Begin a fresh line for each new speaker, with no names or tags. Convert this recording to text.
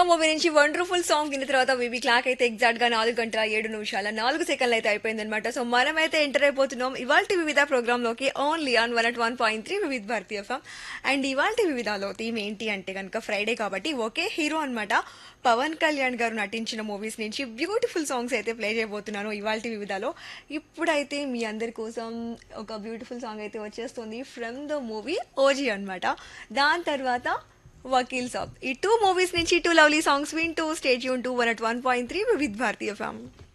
movie నుంచి wonderful song విన్న తర్వాత బేబీ క్లాక్ అయితే ఎగ్జాక్ట్ గా నాలుగు గంటల ఏడు నిమిషాల నాలుగు సెకండ్లు అయితే అయిపోయింది అనమాట సో మనమైతే ఎంటర్ అయిపోతున్నాం ఇవాళ వివిధ ప్రోగ్రామ్ లోకి only on one at one point three Vividh Bharati FM and ఇవాళ వివిధలో థీమ్ ఏంటి అంటే కనుక ఫ్రైడే కాబట్టి ఒకే హీరో అన్నమాట పవన్ కళ్యాణ్ గారు నటించిన మూవీస్ నుంచి బ్యూటిఫుల్ సాంగ్స్ అయితే ప్లే చేయబోతున్నాను ఇవాళ వివిధలో ఇప్పుడైతే మీ అందరి కోసం ఒక బ్యూటిఫుల్ సాంగ్ అయితే వచ్చేస్తుంది ఫ్రమ్ ద మూవీ ఓజీ అన్నమాట దాని తర్వాత వకీల్ సాబ్ ఈ టూ మూవీస్ నుంచి టూ లవ్లీ సాంగ్స్ వింటూ స్టేట్ యూన్ two one at one point three with Bharati ఫ్యామ్